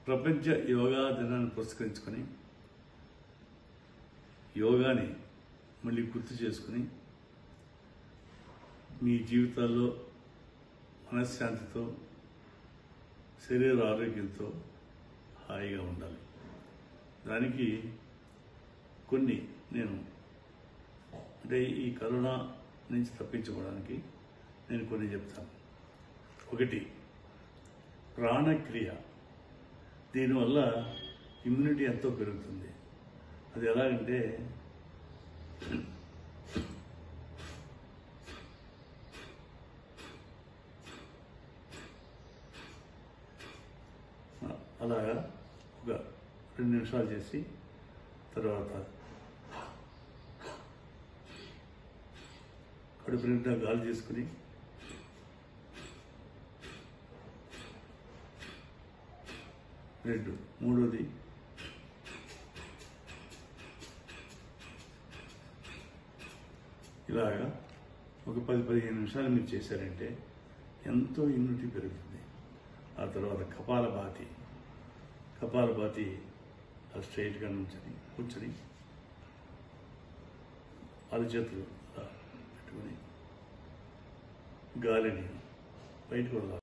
ప్రపంచ యోగా దినాన్ని పురస్కరించుకొని యోగాని మళ్ళీ గుర్తు చేసుకుని మీ జీవితాల్లో మనశ్శాంతితో శరీర ఆరోగ్యంతో హాయిగా ఉండాలి దానికి కొన్ని నేను అంటే ఈ కరోనా నుంచి తప్పించుకోవడానికి నేను కొన్ని చెప్తాను ఒకటి ప్రాణక్రియ దీనివల్ల ఇమ్యూనిటీ ఎంతో పెరుగుతుంది అది ఎలాగంటే అలాగా ఒక రెండు నిమిషాలు చేసి తర్వాత కడుపు నిండా గాలి చేసుకుని రెండు మూడోది ఇలాగా ఒక పది పదిహేను నిమిషాలు మీరు చేశారంటే ఎంతో ఇమ్యూనిటీ పెరుగుతుంది ఆ తర్వాత కపాలభాతి కపాలభాతి ఆ స్ట్రైట్గా నుంచని కూర్చొని అరచేతులు అలా పెట్టుకొని గాలిని బయటకు వదలాలి